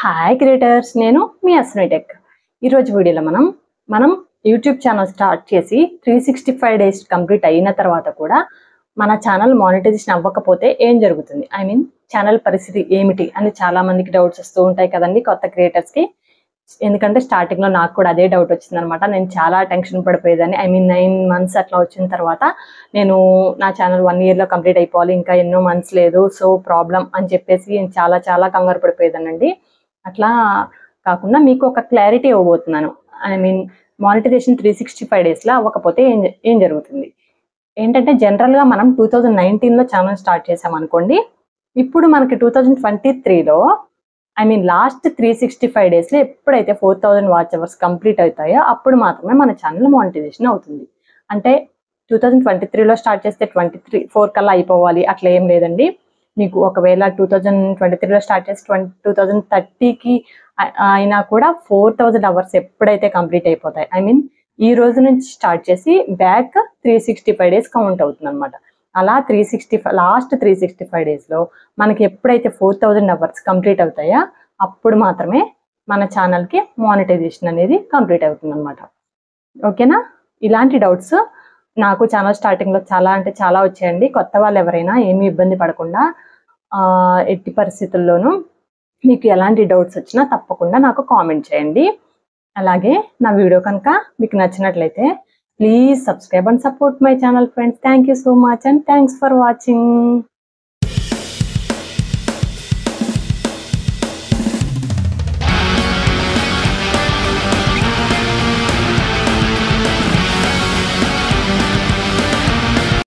hi creators నేను మీ అస్మి tech ఈరోజు వీడియోలో మనం మనం యూట్యూబ్ ఛానల్ స్టార్ట్ చేసి three sixty five days complete అయిన తర్వాత కూడా మన ఛానల్ మానిటైజేషన్ అవ్వకపోతే ఏం జరుగుతుంది ఐ మీన్ ఛానల్ పరిస్థితి ఏమిటి అని చాలా మందికి డౌట్స్ వస్తూ ఉంటాయి కదండి కొత్త క్రియేటర్స్కి ఎందుకంటే స్టార్టింగ్ లో నాకు కూడా అదే డౌట్ వచ్చింది అనమాట నేను చాలా టెన్షన్ పడిపోయేదాన్ని ఐ మీన్ నైన్ మంత్స్ అట్లా వచ్చిన తర్వాత నేను నా ఛానల్ వన్ ఇయర్ లో కంప్లీట్ అయిపోవాలి ఇంకా ఎన్నో మంత్స్ లేదు సో ప్రాబ్లం అని చెప్పేసి నేను చాలా చాలా కంగారు పడిపోయేదానండి అట్లా కాకుండా మీకు ఒక క్లారిటీ ఇవ్వబోతున్నాను I mean monetization three sixty five డేస్లో అవ్వకపోతే ఏం జ- ఏం జరుగుతుంది ఏంటంటే జనరల్గా మనం టూ థౌజండ్ నైన్టీన్లో ఛానల్ స్టార్ట్ చేసామనుకోండి ఇప్పుడు మనకి టూ థౌజండ్ ట్వంటీ త్రీలో I mean last three sixty five డేస్లో ఎప్పుడైతే four thousand watch hours complete అవుతాయో అప్పుడు మాత్రమే మన ఛానల్ మానిటైజేషన్ అవుతుంది అంటే టూ థౌజండ్ ట్వంటీ త్రీలో స్టార్ట్ చేస్తే ట్వంటీ త్రీ ఫోర్ కల్లా అయిపోవాలి అట్లా ఏం లేదండి మీకు ఒకవేళ టూ థౌజండ్ ట్వంటీ త్రీలో స్టార్ట్ చేసి ట్వంటీ టూ థౌజండ్ థర్టీకి అయినా కూడా ఫోర్ థౌజండ్ అవర్స్ ఎప్పుడైతే కంప్లీట్ అయిపోతాయి ఐ మీన్ ఈ రోజు నుంచి స్టార్ట్ చేసి back three sixty five days count అవుతుంది అనమాట అలా three sixty five last three sixty five డేస్లో మనకి ఎప్పుడైతే ఫోర్ థౌజండ్ అవర్స్ కంప్లీట్ అవుతాయో అప్పుడు మాత్రమే మన ఛానల్కి మానిటైజేషన్ అనేది కంప్లీట్ అవుతుంది అనమాట ఓకేనా ఇలాంటి డౌట్స్ నాకు ఛానల్ స్టార్టింగ్లో చాలా అంటే చాలా వచ్చాయండి కొత్త వాళ్ళు ఎవరైనా ఏమీ ఇబ్బంది పడకుండా ఆ, ఎట్టి పరిస్థితుల్లోనూ మీకు ఎలాంటి డౌట్స్ వచ్చినా తప్పకుండా నాకు కామెంట్ చేయండి అలాగే నా వీడియో కనుక మీకు నచ్చినట్లయితే please subscribe and support my channel friends thank you so much and thanks for watching